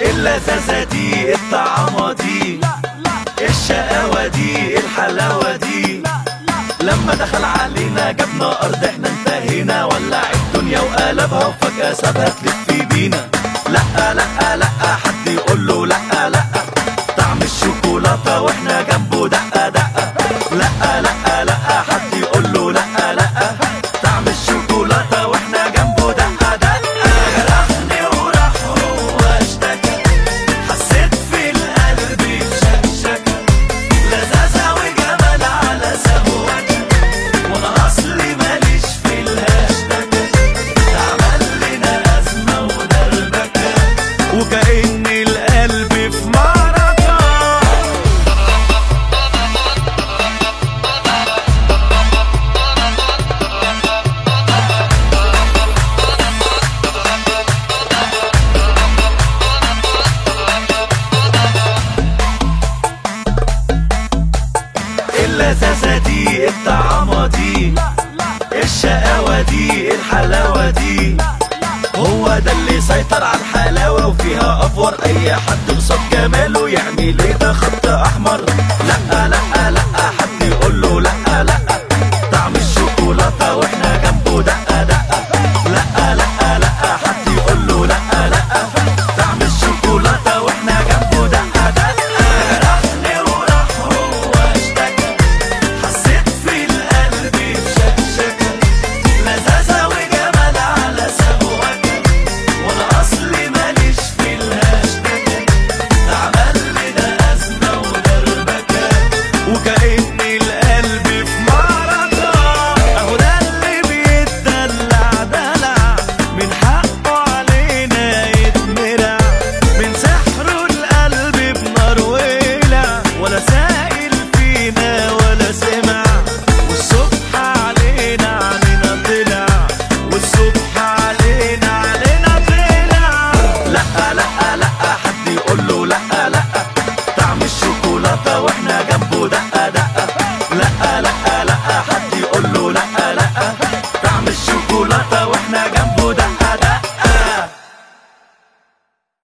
اللذاذة دي الطعامة دي الشقاوة دي الحلاوة دي لما دخل علينا جابنا أرض احنا انتهينا ولع الدنيا وقلبها وفجأة سابها تلف بينا لأ لأ لأ حد يقول له لأ لأ طعم الشوكولاتة واحنا جنبه دقة دقة لأ لأ لأ حد يقول له لأ لأ طعم الشوكولاتة واحنا جنبه دقة دقة جرحني وراح هو اشتكى حسيت في القلب بشكشكة لذاذة وجمال على سهوكة وانا اصلي ماليش في الهاشتاج عمل لنا ازمة ودربكة وكأن القلب في معركة اللذاذة دي الطعامة دي الشقاوة دي الحلاوة دي هو ده اللي سيطر على الحلاوة وفيها أفور أي حد قصاد جماله يعمل ايه ده خط أحمر لأ لأ لأ